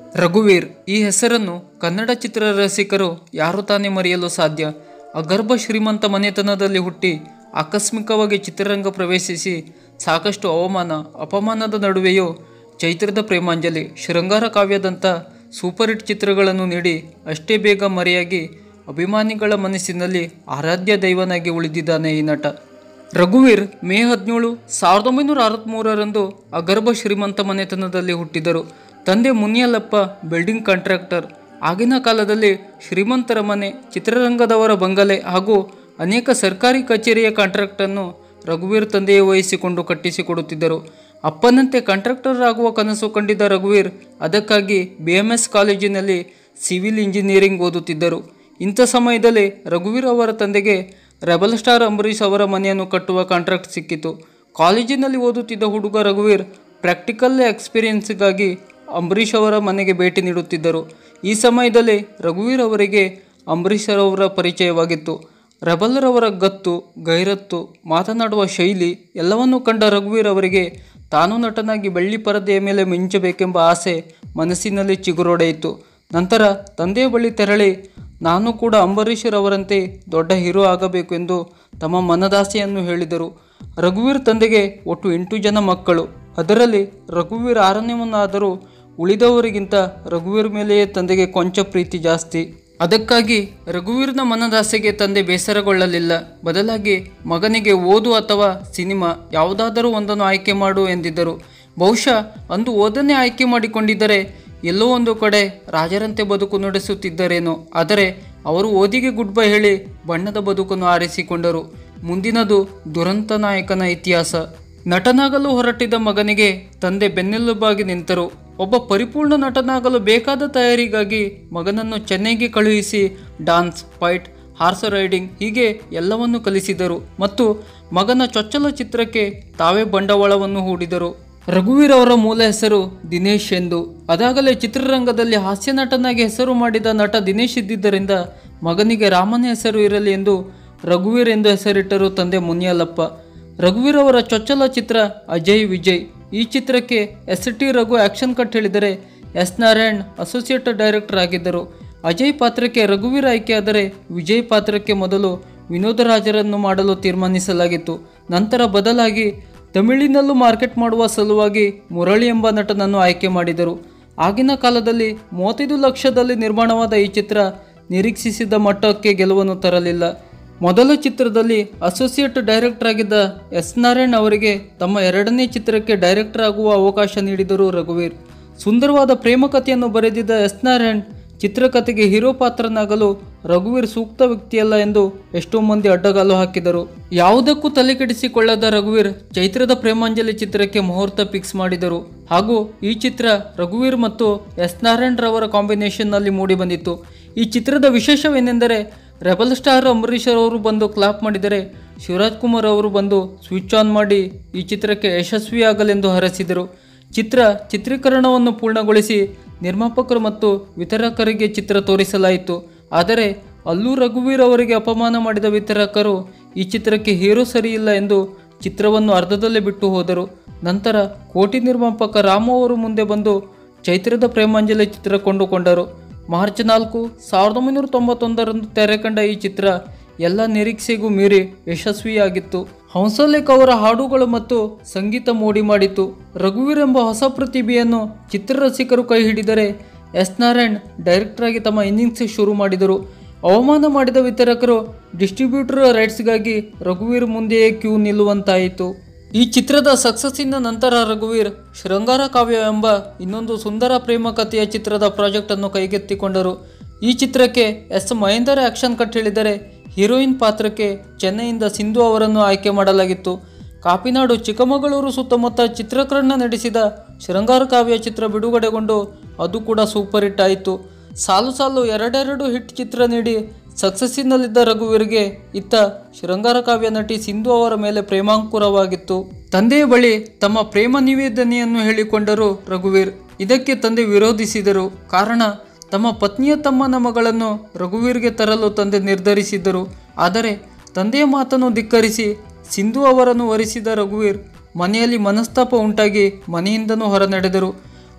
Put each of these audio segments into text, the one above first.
ರಘುವೀರ್ ಈ ಹೆಸರನ್ನು ಕನ್ನಡ ಚಿತ್ರ ರಸಿಕರು ಯಾರು ತಾನೇ ಮರೆಯಲು ಸಾಧ್ಯ ಅಗರ್ಭ ಶ್ರೀಮಂತ ಮನೆತನದಲ್ಲಿ ಹುಟ್ಟಿ ಆಕಸ್ಮಿಕವಾಗಿ ಚಿತ್ರರಂಗ ಪ್ರವೇಶಿಸಿ ಸಾಕಷ್ಟು ಅವಮಾನ ಅಪಮಾನದ ನಡುವೆಯೂ ಚೈತ್ರದ ಪ್ರೇಮಾಂಜಲಿ ಶೃಂಗಾರ ಕಾವ್ಯದಂಥ ಸೂಪರ್ ಹಿಟ್ ಚಿತ್ರಗಳನ್ನು ನೀಡಿ ಅಷ್ಟೇ ಬೇಗ ಮರೆಯಾಗಿ ಅಭಿಮಾನಿಗಳ ಮನಸ್ಸಿನಲ್ಲಿ ಆರಾಧ್ಯ ದೈವನಾಗಿ ಉಳಿದಿದ್ದಾನೆ ಈ ನಟ ರಘುವೀರ್ ಮೇ ಹದಿನೇಳು ಸಾವಿರದ ಒಂಬೈನೂರ ಅರವತ್ತ್ಮೂರರಂದು ಅಗರ್ಭ ಶ್ರೀಮಂತ ಮನೆತನದಲ್ಲಿ ಹುಟ್ಟಿದರು ತಂದೆ ಮುನಿಯಲ್ಲಪ್ಪ ಬಿಲ್ಡಿಂಗ್ ಕಾಂಟ್ರಾಕ್ಟರ್ ಆಗಿನ ಕಾಲದಲ್ಲಿ ಶ್ರೀಮಂತರ ಮನೆ ಚಿತ್ರರಂಗದವರ ಬಂಗಲೆ ಹಾಗೂ ಅನೇಕ ಸರ್ಕಾರಿ ಕಚೇರಿಯ ಕಾಂಟ್ರಾಕ್ಟನ್ನು ರಘುವೀರ್ ತಂದೆಯೇ ವಹಿಸಿಕೊಂಡು ಕಟ್ಟಿಸಿಕೊಡುತ್ತಿದ್ದರು ಅಪ್ಪನಂತೆ ಕಾಂಟ್ರಾಕ್ಟರ್ ಆಗುವ ಕನಸು ಕಂಡಿದ್ದ ರಘುವೀರ್ ಅದಕ್ಕಾಗಿ ಬಿ ಎಂ ಎಸ್ ಕಾಲೇಜಿನಲ್ಲಿ ಸಿವಿಲ್ ಇಂಜಿನಿಯರಿಂಗ್ ಓದುತ್ತಿದ್ದರು ಇಂಥ ಸಮಯದಲ್ಲಿ ರಘುವೀರ್ ಅವರ ತಂದೆಗೆ ರೆಬಲ್ ಸ್ಟಾರ್ ಅಂಬರೀಷ್ ಅವರ ಮನೆಯನ್ನು ಕಟ್ಟುವ ಕಾಂಟ್ರಾಕ್ಟ್ ಸಿಕ್ಕಿತು ಕಾಲೇಜಿನಲ್ಲಿ ಓದುತ್ತಿದ್ದ ಹುಡುಗ ರಘುವೀರ್ ಪ್ರಾಕ್ಟಿಕಲ್ ಎಕ್ಸ್ಪೀರಿಯನ್ಸ್ಗಾಗಿ ಅಂಬರೀಷ್ ಅವರ ಮನೆಗೆ ಭೇಟಿ ನೀಡುತ್ತಿದ್ದರು ಈ ಸಮಯದಲ್ಲಿ ರಘುವೀರ್ ಅವರಿಗೆ ಅಂಬರೀಷ್ ಅವರ ಪರಿಚಯವಾಗಿತ್ತು ರೆಬಲ್ರವರ ಗತ್ತು ಗೈರತ್ತು ಮಾತನಾಡುವ ಶೈಲಿ ಎಲ್ಲವನ್ನೂ ಕಂಡ ರಘುವೀರ್ ಅವರಿಗೆ ತಾನು ನಟನಾಗಿ ಬೆಳ್ಳಿ ಪರದೆಯ ಮೇಲೆ ಮಿಂಚಬೇಕೆಂಬ ಆಸೆ ಮನಸ್ಸಿನಲ್ಲಿ ಚಿಗುರೊಡೆಯಿತು ನಂತರ ತಂದೆಯ ಬಳಿ ತೆರಳಿ ನಾನು ಕೂಡ ಅಂಬರೀಷರವರಂತೆ ದೊಡ್ಡ ಹೀರೋ ಆಗಬೇಕು ಎಂದು ತಮ್ಮ ಮನದಾಸೆಯನ್ನು ಹೇಳಿದರು ರಘುವೀರ್ ತಂದೆಗೆ ಒಟ್ಟು ಎಂಟು ಜನ ಮಕ್ಕಳು ಅದರಲ್ಲಿ ರಘುವೀರ್ ಆರನೇವನ್ನಾದರೂ ಉಳಿದವರಿಗಿಂತ ರಘುವೀರ್ ಮೇಲೆಯೇ ತಂದೆಗೆ ಕೊಂಚ ಪ್ರೀತಿ ಜಾಸ್ತಿ ಅದಕ್ಕಾಗಿ ರಘುವೀರ್ನ ಮನದಾಸೆಗೆ ತಂದೆ ಬೇಸರಗೊಳ್ಳಲಿಲ್ಲ ಬದಲಾಗಿ ಮಗನಿಗೆ ಓದು ಅಥವಾ ಸಿನಿಮಾ ಯಾವುದಾದರೂ ಒಂದನ್ನು ಆಯ್ಕೆ ಮಾಡು ಎಂದಿದ್ದರು ಬಹುಶಃ ಅಂದು ಓದನ್ನೇ ಆಯ್ಕೆ ಮಾಡಿಕೊಂಡಿದ್ದರೆ ಎಲ್ಲೋ ಒಂದು ಕಡೆ ರಾಜರಂತೆ ಬದುಕು ನಡೆಸುತ್ತಿದ್ದರೇನೋ ಆದರೆ ಅವರು ಓದಿಗೆ ಗುಡ್ ಬೈ ಹೇಳಿ ಬಣ್ಣದ ಬದುಕನ್ನು ಆರಿಸಿಕೊಂಡರು ಮುಂದಿನದು ದುರಂತ ನಾಯಕನ ಇತಿಹಾಸ ನಟನಾಗಲು ಹೊರಟಿದ್ದ ಮಗನಿಗೆ ತಂದೆ ಬೆನ್ನೆಲುಬಾಗಿ ನಿಂತರು ಒಬ್ಬ ಪರಿಪೂರ್ಣ ನಟನಾಗಲು ಬೇಕಾದ ತಯಾರಿಗಾಗಿ ಮಗನನ್ನು ಚೆನ್ನೈಗೆ ಕಳುಹಿಸಿ ಡಾನ್ಸ್ ಫೈಟ್ ಹಾರ್ಸ್ ರೈಡಿಂಗ್ ಹೀಗೆ ಎಲ್ಲವನ್ನು ಕಲಿಸಿದರು ಮತ್ತು ಮಗನ ಚೊಚ್ಚಲ ಚಿತ್ರಕ್ಕೆ ತಾವೇ ಬಂಡವಾಳವನ್ನು ಹೂಡಿದರು ರಘುವೀರ್ ಅವರ ಮೂಲ ಹೆಸರು ದಿನೇಶ್ ಎಂದು ಅದಾಗಲೇ ಚಿತ್ರರಂಗದಲ್ಲಿ ಹಾಸ್ಯ ನಟನಾಗಿ ಹೆಸರು ಮಾಡಿದ ನಟ ದಿನೇಶ್ ಇದ್ದಿದ್ದರಿಂದ ಮಗನಿಗೆ ರಾಮನ ಹೆಸರು ಇರಲಿ ಎಂದು ರಘುವೀರ್ ಎಂದು ಹೆಸರಿಟ್ಟರು ತಂದೆ ಮುನಿಯಲ್ಲಪ್ಪ ರಘುವೀರ್ ಅವರ ಚೊಚ್ಚಲ ಚಿತ್ರ ಅಜಯ್ ವಿಜಯ್ ಈ ಚಿತ್ರಕ್ಕೆ S T Raghu action cut ಹೇಳಿದರೆ ಎಸ್ ನಾರಾಯಣ್ ಅಸೋಸಿಯೇಟ್ ಡೈರೆಕ್ಟರ್ ಆಗಿದ್ದರು ಅಜಯ್ ಪಾತ್ರಕ್ಕೆ ರಘುವೀರ್ ಆಯ್ಕೆಯಾದರೆ ವಿಜಯ್ ಪಾತ್ರಕ್ಕೆ ಮೊದಲು ವಿನೋದರಾಜರನ್ನು ಮಾಡಲು ತೀರ್ಮಾನಿಸಲಾಗಿತ್ತು ನಂತರ ಬದಲಾಗಿ ತಮಿಳಿನಲ್ಲೂ ಮಾರ್ಕೆಟ್ ಮಾಡುವ ಸಲುವಾಗಿ ಮುರಳಿ ಎಂಬ ನಟನನ್ನು ಆಯ್ಕೆ ಮಾಡಿದರು ಆಗಿನ ಕಾಲದಲ್ಲಿ ಮೂವತ್ತೈದು ಲಕ್ಷದಲ್ಲಿ ನಿರ್ಮಾಣವಾದ ಈ ಚಿತ್ರ ನಿರೀಕ್ಷಿಸಿದ ಮಟ್ಟಕ್ಕೆ ಗೆಲುವನ್ನು ತರಲಿಲ್ಲ ಮೊದಲ ಚಿತ್ರದಲ್ಲಿ ಅಸೋಸಿಯೇಟ್ ಡೈರೆಕ್ಟರ್ ಆಗಿದ್ದ ಎಸ್ ನಾರಾಯಣ್ ಅವರಿಗೆ ತಮ್ಮ ಎರಡನೇ ಚಿತ್ರಕ್ಕೆ ಡೈರೆಕ್ಟರ್ ಆಗುವ ಅವಕಾಶ ನೀಡಿದರು ರಘುವೀರ್ ಸುಂದರವಾದ ಪ್ರೇಮ ಕಥೆಯನ್ನು ಬರೆದಿದ್ದ ಎಸ್ ನಾರಾಯಣ್ ಚಿತ್ರಕಥೆಗೆ ಹೀರೋ ಪಾತ್ರನಾಗಲು ರಘುವೀರ್ ಸೂಕ್ತ ವ್ಯಕ್ತಿಯಲ್ಲ ಎಂದು ಎಷ್ಟೋ ಮಂದಿ ಅಡ್ಡಗಾಲು ಹಾಕಿದರು ಯಾವುದಕ್ಕೂ ತಲೆಕೆಡಿಸಿಕೊಳ್ಳದ ರಘುವೀರ್ ಚೈತ್ರದ ಪ್ರೇಮಾಂಜಲಿ ಚಿತ್ರಕ್ಕೆ ಮುಹೂರ್ತ ಫಿಕ್ಸ್ ಮಾಡಿದರು ಹಾಗೂ ಈ ಚಿತ್ರ ರಘುವೀರ್ ಮತ್ತು ಎಸ್ ನಾರಾಯಣ್ ರವರ ಕಾಂಬಿನೇಷನ್ನಲ್ಲಿ ಮೂಡಿಬಂದಿತ್ತು ಈ ಚಿತ್ರದ ವಿಶೇಷವೇನೆಂದರೆ ರೆಬಲ್ ಸ್ಟಾರ್ ಅಂಬರೀಷ್ ಅವರು ಬಂದು ಕ್ಲಾಪ್ ಮಾಡಿದರೆ ಶಿವರಾಜ್ ಕುಮಾರ್ ಅವರು ಬಂದು ಸ್ವಿಚ್ ಆನ್ ಮಾಡಿ ಈ ಚಿತ್ರಕ್ಕೆ ಯಶಸ್ವಿಯಾಗಲೆಂದು ಹರಸಿದರು ಚಿತ್ರ ಚಿತ್ರೀಕರಣವನ್ನು ಪೂರ್ಣಗೊಳಿಸಿ ನಿರ್ಮಾಪಕರು ಮತ್ತು ವಿತರಕರಿಗೆ ಚಿತ್ರ ತೋರಿಸಲಾಯಿತು ಆದರೆ ಅಲ್ಲೂ ರಘುವೀರ್ ಅವರಿಗೆ ಅಪಮಾನ ಮಾಡಿದ ವಿತರಕರು ಈ ಚಿತ್ರಕ್ಕೆ ಹೀರೋ ಸರಿಯಿಲ್ಲ ಎಂದು ಚಿತ್ರವನ್ನು ಅರ್ಧದಲ್ಲೇ ಬಿಟ್ಟು ಹೋದರು ನಂತರ ಕೋಟಿ ನಿರ್ಮಾಪಕ ರಾಮು ಅವರು ಮುಂದೆ ಬಂದು ಚೈತ್ರದ ಪ್ರೇಮಾಂಜಲಿ ಚಿತ್ರ ಕೊಂಡುಕೊಂಡರು ಮಾರ್ಚ್ ನಾಲ್ಕು ಸಾವಿರದ ಒಂಬೈನೂರ ತೊಂಬತ್ತೊಂದರಂದು ತೆರೆ ಕಂಡ ಈ ಚಿತ್ರ ಎಲ್ಲ ನಿರೀಕ್ಷೆಗೂ ಮೀರಿ ಯಶಸ್ವಿಯಾಗಿತ್ತು ಹಂಸಲೇಖ್ ಅವರ ಹಾಡುಗಳು ಮತ್ತು ಸಂಗೀತ ಮೋಡಿ ಮಾಡಿತು ರಘುವೀರ್ ಎಂಬ ಹೊಸ ಪ್ರತಿಭೆಯನ್ನು ಚಿತ್ರರಸಿಕರು ಕೈ ಹಿಡಿದರೆ ಎಸ್ ನಾರಾಯಣ್ ಡೈರೆಕ್ಟರ್ ಆಗಿ ತಮ್ಮ ಇನ್ನಿಂಗ್ಸ್ ಶುರು ಮಾಡಿದರು ಅವಮಾನ ಮಾಡಿದ ವಿತರಕರು ಡಿಸ್ಟ್ರಿಬ್ಯೂಟರ್ ರೈಟ್ಸ್ಗಾಗಿ ರಘುವೀರ್ ಮುಂದೆಯೇ ಕ್ಯೂ ನಿಲ್ಲುವಂತಾಯಿತು ಈ ಚಿತ್ರದ ಸಕ್ಸಸ್ಸಿನ ನಂತರ ರಘುವೀರ್ ಶೃಂಗಾರ ಕಾವ್ಯ ಎಂಬ ಇನ್ನೊಂದು ಸುಂದರ ಪ್ರೇಮ ಕಥೆಯ ಚಿತ್ರದ ಪ್ರಾಜೆಕ್ಟನ್ನು ಕೈಗೆತ್ತಿಕೊಂಡರು ಈ ಚಿತ್ರಕ್ಕೆ ಎಸ್ ಮಹೇಂದರ್ ಆಕ್ಷನ್ ಕಟ್ ಹೇಳಿದರೆ ಹೀರೋಯಿನ್ ಪಾತ್ರಕ್ಕೆ ಚೆನ್ನೈಯಿಂದ ಸಿಂಧು ಅವರನ್ನು ಆಯ್ಕೆ ಮಾಡಲಾಗಿತ್ತು ಕಾಪಿನಾಡು ಚಿಕ್ಕಮಗಳೂರು ಸುತ್ತಮುತ್ತ ಚಿತ್ರೀಕರಣ ನಡೆಸಿದ ಶೃಂಗಾರ ಕಾವ್ಯ ಚಿತ್ರ ಬಿಡುಗಡೆಗೊಂಡು ಅದು ಕೂಡ ಸೂಪರ್ ಹಿಟ್ ಆಯಿತು ಸಾಲು ಸಾಲು ಎರಡೆರಡು ಹಿಟ್ ಚಿತ್ರ ನೀಡಿ ಸಕ್ಸಸ್ಸಿನಲ್ಲಿದ್ದ ರಘುವೀರ್ಗೆ ಇತ್ತ ಶೃಂಗಾರ ಕಾವ್ಯ ನಟಿ ಸಿಂಧು ಅವರ ಮೇಲೆ ಪ್ರೇಮಾಂಕುರವಾಗಿತ್ತು ತಂದೆಯ ಬಳಿ ತಮ್ಮ ಪ್ರೇಮ ನಿವೇದನೆಯನ್ನು ಹೇಳಿಕೊಂಡರು ರಘುವೀರ್ ಇದಕ್ಕೆ ತಂದೆ ವಿರೋಧಿಸಿದರು ಕಾರಣ ತಮ್ಮ ಪತ್ನಿಯ ತಮ್ಮನ ಮಗಳನ್ನು ರಘುವೀರ್ಗೆ ತರಲು ತಂದೆ ನಿರ್ಧರಿಸಿದ್ದರು ಆದರೆ ತಂದೆಯ ಮಾತನ್ನು ಧಿಕ್ಕರಿಸಿ ಸಿಂಧು ಅವರನ್ನು ವರಿಸಿದ ರಘುವೀರ್ ಮನೆಯಲ್ಲಿ ಮನಸ್ತಾಪ ಉಂಟಾಗಿ ಮನೆಯಿಂದನೂ ಹೊರ ನಡೆದರು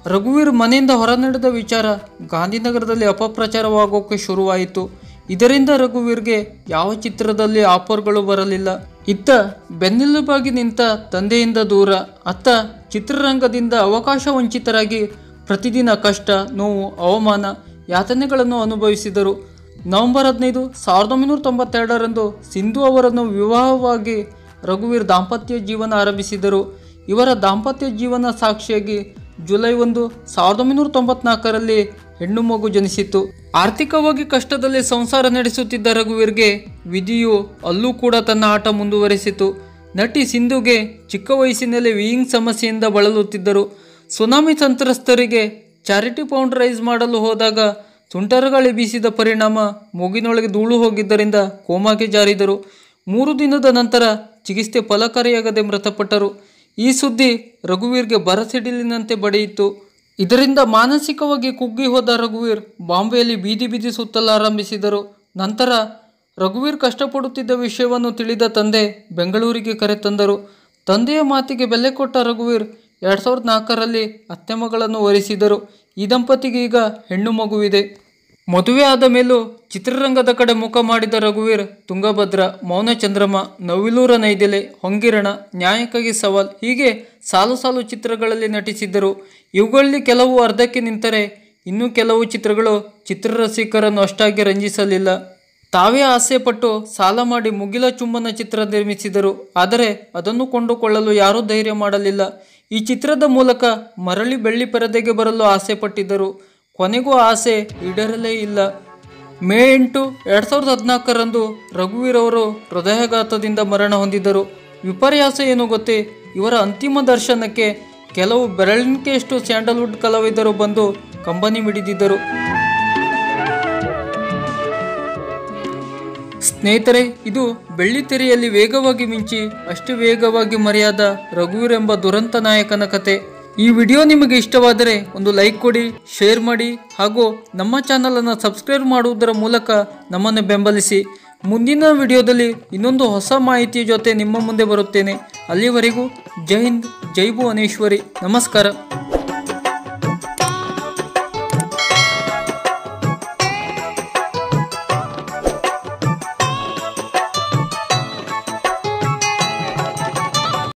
ರಘುವೀರ್ ಮನೆಯಿಂದ ಹೊರನಡೆದ ವಿಚಾರ ಗಾಂಧಿನಗರದಲ್ಲಿ ಅಪಪ್ರಚಾರವಾಗೋಕೆ ಶುರುವಾಯಿತು ಇದರಿಂದ ರಘುವೀರ್ಗೆ ಯಾವ ಚಿತ್ರದಲ್ಲಿ ಆಫರ್ಗಳು ಬರಲಿಲ್ಲ ಇತ್ತ ಬೆನ್ನೆಲುಬಾಗಿ ನಿಂತ ತಂದೆಯಿಂದ ದೂರ ಅತ್ತ ಚಿತ್ರರಂಗದಿಂದ ಅವಕಾಶ ವಂಚಿತರಾಗಿ ಪ್ರತಿದಿನ ಕಷ್ಟ ನೋವು ಅವಮಾನ ಯಾತನೆಗಳನ್ನು ಅನುಭವಿಸಿದರು ನವೆಂಬರ್ ಹದಿನೈದು ಸಾವಿರದ ಒಂಬೈನೂರ ತೊಂಬತ್ತೆರಡರಂದು ಸಿಂಧು ಅವರನ್ನು ವಿವಾಹವಾಗಿ ರಘುವೀರ್ ದಾಂಪತ್ಯ ಜೀವನ ಆರಂಭಿಸಿದರು ಇವರ ದಾಂಪತ್ಯ ಜೀವನ ಸಾಕ್ಷಿಯಾಗಿ ಜುಲೈ ಒಂದು ಸಾವಿರದ ಒಂಬೈನೂರ ತೊಂಬತ್ನಾಲ್ಕರಲ್ಲಿ ಹೆಣ್ಣು ಮಗು ಜನಿಸಿತು ಆರ್ಥಿಕವಾಗಿ ಕಷ್ಟದಲ್ಲಿ ಸಂಸಾರ ನಡೆಸುತ್ತಿದ್ದ ರಘುವೀರ್ಗೆ ವಿಧಿಯು ಅಲ್ಲೂ ಕೂಡ ತನ್ನ ಆಟ ಮುಂದುವರೆಸಿತು ನಟಿ ಸಿಂಧುಗೆ ಚಿಕ್ಕ ವಯಸ್ಸಿನಲ್ಲಿ ವೀಯಿಂಗ್ ಸಮಸ್ಯೆಯಿಂದ ಬಳಲುತ್ತಿದ್ದರು ಸುನಾಮಿ ಸಂತ್ರಸ್ತರಿಗೆ ಚಾರಿಟಿ ಫೌಂಡ್ ರೈಸ್ ಮಾಡಲು ಹೋದಾಗ ತುಂಟರಗಾಳಿ ಬೀಸಿದ ಪರಿಣಾಮ ಮೂಗಿನೊಳಗೆ ಧೂಳು ಹೋಗಿದ್ದರಿಂದ ಕೋಮಾಗೆ ಜಾರಿದರು ಮೂರು ದಿನದ ನಂತರ ಚಿಕಿತ್ಸೆ ಫಲಕಾರಿಯಾಗದೆ ಮೃತಪಟ್ಟರು ಈ ಸುದ್ದಿ ರಘುವೀರ್ಗೆ ಬರಸಿಡಿಲಿನಂತೆ ಬಡಿಯಿತು ಇದರಿಂದ ಮಾನಸಿಕವಾಗಿ ಕುಗ್ಗಿ ಹೋದ ರಘುವೀರ್ ಬಾಂಬೆಯಲ್ಲಿ ಬೀದಿ ಬೀದಿ ಸುತ್ತಲಾರಂಭಿಸಿದರು ನಂತರ ರಘುವೀರ್ ಕಷ್ಟಪಡುತ್ತಿದ್ದ ವಿಷಯವನ್ನು ತಿಳಿದ ತಂದೆ ಬೆಂಗಳೂರಿಗೆ ಕರೆತಂದರು ತಂದೆಯ ಮಾತಿಗೆ ಬೆಲೆ ಕೊಟ್ಟ ರಘುವೀರ್ ಎರಡು ಸಾವಿರದ ನಾಲ್ಕರಲ್ಲಿ ಅತ್ತೆ ಮಗಳನ್ನು ವರಿಸಿದರು ಈ ದಂಪತಿಗೆ ಈಗ ಹೆಣ್ಣು ಮಗುವಿದೆ ಮದುವೆ ಆದ ಮೇಲೂ ಚಿತ್ರರಂಗದ ಕಡೆ ಮುಖ ಮಾಡಿದ ರಘುವೀರ್ ತುಂಗಭದ್ರ ಮೌನಚಂದ್ರಮ ನವಿಲೂರ ನೈದೆಲೆ ಹೊಂಗಿರಣ ನ್ಯಾಯಕ್ಕಾಗಿ ಸವಾಲ್ ಹೀಗೆ ಸಾಲು ಸಾಲು ಚಿತ್ರಗಳಲ್ಲಿ ನಟಿಸಿದ್ದರು ಇವುಗಳಲ್ಲಿ ಕೆಲವು ಅರ್ಧಕ್ಕೆ ನಿಂತರೆ ಇನ್ನು ಕೆಲವು ಚಿತ್ರಗಳು ಚಿತ್ರರಸಿಕರನ್ನು ಅಷ್ಟಾಗಿ ರಂಜಿಸಲಿಲ್ಲ ತಾವೇ ಆಸೆಪಟ್ಟು ಸಾಲ ಮಾಡಿ ಮುಗಿಲ ಚುಂಬನ ಚಿತ್ರ ನಿರ್ಮಿಸಿದರು ಆದರೆ ಅದನ್ನು ಕೊಂಡುಕೊಳ್ಳಲು ಯಾರೂ ಧೈರ್ಯ ಮಾಡಲಿಲ್ಲ ಈ ಚಿತ್ರದ ಮೂಲಕ ಮರಳಿ ಬೆಳ್ಳಿ ಪರದೆಗೆ ಬರಲು ಆಸೆಪಟ್ಟಿದ್ದರು ಕೊನೆಗೂ ಆಸೆ ಈಡೇರಲೇ ಇಲ್ಲ ಮೇ ಎಂಟು ಎರಡು ಸಾವಿರದ ಹದಿನಾಲ್ಕರಂದು ರಘುವೀರ್ ಅವರು ಹೃದಯಾಘಾತದಿಂದ ಮರಣ ಹೊಂದಿದರು ವಿಪರ್ಯಾಸ ಏನು ಗೊತ್ತೇ ಇವರ ಅಂತಿಮ ದರ್ಶನಕ್ಕೆ ಕೆಲವು ಬೆರಳಿಕೆಯಷ್ಟು ಸ್ಯಾಂಡಲ್ವುಡ್ ಕಲಾವಿದರು ಬಂದು ಕಂಬನಿ ಮಿಡಿದಿದ್ದರು ಸ್ನೇಹಿತರೆ ಇದು ಬೆಳ್ಳಿತೆರೆಯಲ್ಲಿ ವೇಗವಾಗಿ ಮಿಂಚಿ ಅಷ್ಟು ವೇಗವಾಗಿ ಮರೆಯಾದ ರಘುವೀರ್ ಎಂಬ ದುರಂತ ನಾಯಕನ ಕತೆ ಈ ವಿಡಿಯೋ ನಿಮಗೆ ಇಷ್ಟವಾದರೆ ಒಂದು ಲೈಕ್ ಕೊಡಿ ಶೇರ್ ಮಾಡಿ ಹಾಗೂ ನಮ್ಮ ಚಾನಲನ್ನು ಸಬ್ಸ್ಕ್ರೈಬ್ ಮಾಡುವುದರ ಮೂಲಕ ನಮ್ಮನ್ನು ಬೆಂಬಲಿಸಿ ಮುಂದಿನ ವಿಡಿಯೋದಲ್ಲಿ ಇನ್ನೊಂದು ಹೊಸ ಮಾಹಿತಿಯ ಜೊತೆ ನಿಮ್ಮ ಮುಂದೆ ಬರುತ್ತೇನೆ ಅಲ್ಲಿವರೆಗೂ ಜೈ ಹಿಂದ್ ಜೈ ಭುವನೇಶ್ವರಿ ನಮಸ್ಕಾರ